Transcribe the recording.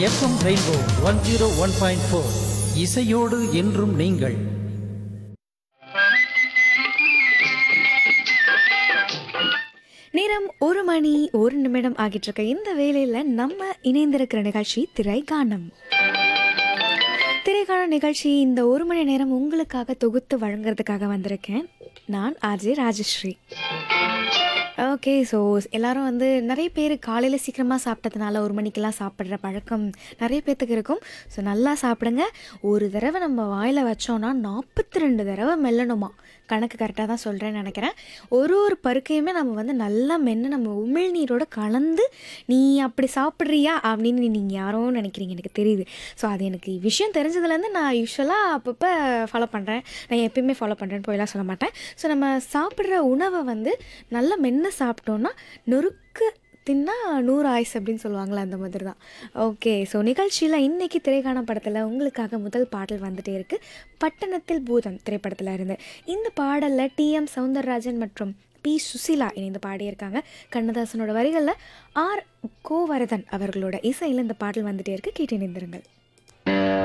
FM rainbow one zero one point four இசையோடு என்றும் நீங்கள் நேரம் ஒரு மணி ஒரு நிமிடம் ஆகிட்டு இருக்க இந்த வேலையில் நம்ம இணைந்திருக்கிற நிகழ்ச்சி திரைக்காணம் திரைக்காண நிகழ்ச்சி இந்த ஒரு மணி நேரம் உங்களுக்காக தொகுத்து வழங்குறதுக்காக வந்திருக்கேன் நான் ஆர்ஜே ராஜஸ்ரீ ஓகே ஸோ எல்லாரும் வந்து நிறைய பேர் காலையில் சீக்கிரமாக சாப்பிட்டதுனால ஒரு மணிக்கெல்லாம் சாப்பிட்ற பழக்கம் நிறைய பேர்த்துக்கு இருக்கும் ஸோ நல்லா சாப்பிடுங்க ஒரு தடவை நம்ம வாயில் வச்சோன்னா நாற்பத்தி ரெண்டு தடவை மெல்லணுமா கணக்கு கரெக்டாக தான் சொல்கிறேன்னு நினைக்கிறேன் ஒரு ஒரு பருக்கையுமே நம்ம வந்து நல்லா மென்று நம்ம உமிழ்நீரோட கலந்து நீ அப்படி சாப்பிட்றியா அப்படின்னு நீங்கள் யாரோ நினைக்கிறீங்க எனக்கு தெரியுது ஸோ அது எனக்கு விஷயம் தெரிஞ்சதுலேருந்து நான் யூஸ்வலாக அப்பப்போ ஃபாலோ பண்ணுறேன் நான் எப்பயுமே ஃபாலோ பண்ணுறேன்னு போயெல்லாம் சொல்ல மாட்டேன் ஸோ நம்ம சாப்பிட்ற உணவை வந்து நல்லா மென்று சாப்பிட்டோன்னா நொறுக்கு தின்னா நூறு ஆயுஸ் அப்படின்னு சொல்லுவாங்களே அந்த மாதிரி தான் ஓகே ஸோ நிகழ்ச்சியில் இன்றைக்கி திரைக்காண படத்தில் உங்களுக்காக முதல் பாடல் வந்துட்டே இருக்குது பட்டணத்தில் பூதம் திரைப்படத்தில் இருந்து இந்த பாடலில் டிஎம் சவுந்தரராஜன் மற்றும் பி சுசிலா இணைந்து பாடியிருக்காங்க கண்ணதாசனோட வரிகளில் ஆர் கோவரதன் அவர்களோட இசையில் இந்த பாடல் வந்துட்டே இருக்கு கேட்டு இணைந்திருங்கள்